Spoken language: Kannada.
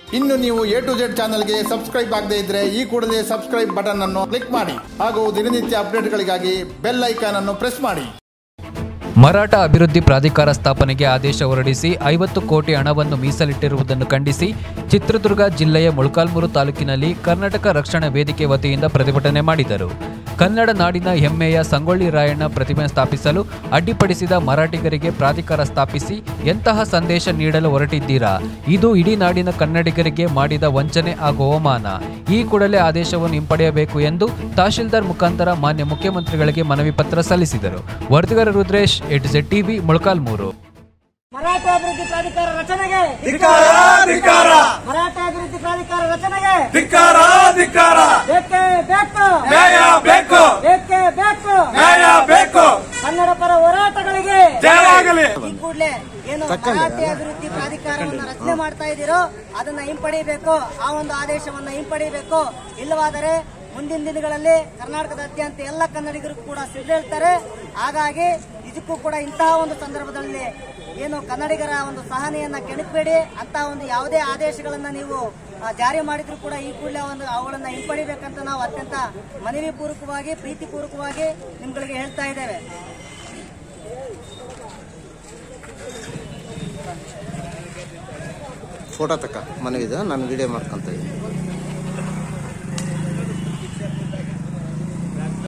ಇನ್ನು ನೀವು ಎ ಟು ಜೆಡ್ ಚಾನಲ್ಗೆ ಸಬ್ಸ್ಕ್ರೈಬ್ ಆಗದೇ ಇದ್ರೆ ಈ ಕೂಡಲೇ ಸಬ್ಸ್ಕ್ರೈಬ್ ಬಟನ್ ಅನ್ನು ಕ್ಲಿಕ್ ಮಾಡಿ ಹಾಗೂ ದಿನನಿತ್ಯ ಅಪ್ಡೇಟ್ಗಳಿಗಾಗಿ ಬೆಲ್ ಐಕಾನ್ ಅನ್ನು ಪ್ರೆಸ್ ಮಾಡಿ ಮರಾಠ ಅಭಿವೃದ್ಧಿ ಪ್ರಾಧಿಕಾರ ಸ್ಥಾಪನೆಗೆ ಆದೇಶ ಹೊರಡಿಸಿ ಐವತ್ತು ಕೋಟಿ ಹಣವನ್ನು ಮೀಸಲಿಟ್ಟಿರುವುದನ್ನು ಖಂಡಿಸಿ ಚಿತ್ರದುರ್ಗ ಜಿಲ್ಲೆಯ ಮೊಳಕಾಲ್ಮೂರು ತಾಲೂಕಿನಲ್ಲಿ ಕರ್ನಾಟಕ ರಕ್ಷಣಾ ವೇದಿಕೆ ವತಿಯಿಂದ ಪ್ರತಿಭಟನೆ ಮಾಡಿದರು ಕನ್ನಡ ನಾಡಿನ ಹೆಮ್ಮೆಯ ಸಂಗೊಳ್ಳಿ ರಾಯಣ್ಣ ಪ್ರತಿಮೆ ಸ್ಥಾಪಿಸಲು ಅಡ್ಡಿಪಡಿಸಿದ ಮರಾಠಿಗರಿಗೆ ಪ್ರಾಧಿಕಾರ ಸ್ಥಾಪಿಸಿ ಎಂತಹ ಸಂದೇಶ ನೀಡಲು ಹೊರಟಿದ್ದೀರಾ ಇದು ಇಡೀ ನಾಡಿನ ಕನ್ನಡಿಗರಿಗೆ ಮಾಡಿದ ವಂಚನೆ ಹಾಗೂ ಅವಮಾನ ಈ ಕೂಡಲೇ ಆದೇಶವನ್ನು ಹಿಂಪಡೆಯಬೇಕು ಎಂದು ತಹಶೀಲ್ದಾರ್ ಮುಖಾಂತರ ಮಾನ್ಯ ಮುಖ್ಯಮಂತ್ರಿಗಳಿಗೆ ಮನವಿ ಪತ್ರ ಸಲ್ಲಿಸಿದರು ವರದಿಗಾರ Rudresh at Z TV Molakalmuru Maratha ಅಭಿವೃದ್ಧಿ ಪ್ರಾಧಿಕಾರ ರಚನೆಗೆ ಧಿಕ್ಕಾರ ಧಿಕ್ಕಾರ ಮರಾಠ ಅಭಿವೃದ್ಧಿ ಪ್ರಾಧಿಕಾರ ರಚನೆಗೆ ಧಿಕ್ಕಾರ ಧಿಕ್ಕಾರ ಬೇಕೇ ಬೇಕು ನ್ಯಾಯ ಬೇಕು ಬೇಕೇ ಬೇಕು ನ್ಯಾಯ ಬೇಕು ಕನ್ನಡ ಪರ ಹೋರಾಟಗಳಿಗೆ ಜಯವಾಗಲಿ ಈ ಕೂಡಲೇ ಏನು ಮರಾಠಿ ಅಭಿವೃದ್ಧಿ ಪ್ರಾಧಿಕಾರವನ್ನು ರಚನೆ ಮಾಡ್ತಾ ಇದ್ದೀರೋ ಅದನ್ನ ಹಿಂಪಡಿಬೇಕು ಆ ಒಂದು ಆದೇಶವನ್ನ ಹಿಂಪಡಿಬೇಕು ಇಲ್ಲವಾದರೆ ಮುಂದಿನ ದಿನಗಳಲ್ಲಿ ಕರ್ನಾಟಕದಾದ್ಯಂತ ಎಲ್ಲ ಕನ್ನಡಿಗರು ಕೂಡ ಸಿಡಿದೇಳ್ತಾರೆ ಹಾಗಾಗಿ ಇದಕ್ಕೂ ಕೂಡ ಇಂತಹ ಒಂದು ಸಂದರ್ಭದಲ್ಲಿ ಏನು ಕನ್ನಡಿಗರ ಒಂದು ಸಹನೆಯನ್ನ ಕೆಣಕಬೇಡಿ ಅಂತ ಒಂದು ಯಾವುದೇ ಆದೇಶಗಳನ್ನ ನೀವು ಆ, ಜಾರಿ ಮಾಡಿದ್ರು ಕೂಡ ಈ ಕೂಡಲೇ ಒಂದು ಅವುಗಳನ್ನ ಹಿಂಪಡಿಬೇಕಂತ ನಾವು ಅತ್ಯಂತ ಮನವಿ ಪೂರ್ವಕವಾಗಿ ಪ್ರೀತಿ ಪೂರ್ವಕವಾಗಿ ನಿಮ್ಗಳಿಗೆ ಹೇಳ್ತಾ ಇದ್ದೇವೆ ಫೋಟೋ ತಕ್ಕ ಮನವಿದ ನಾನು ವಿಡಿಯೋ ಮಾಡ್ಕೊಂತ ಇದ್ದೀನಿ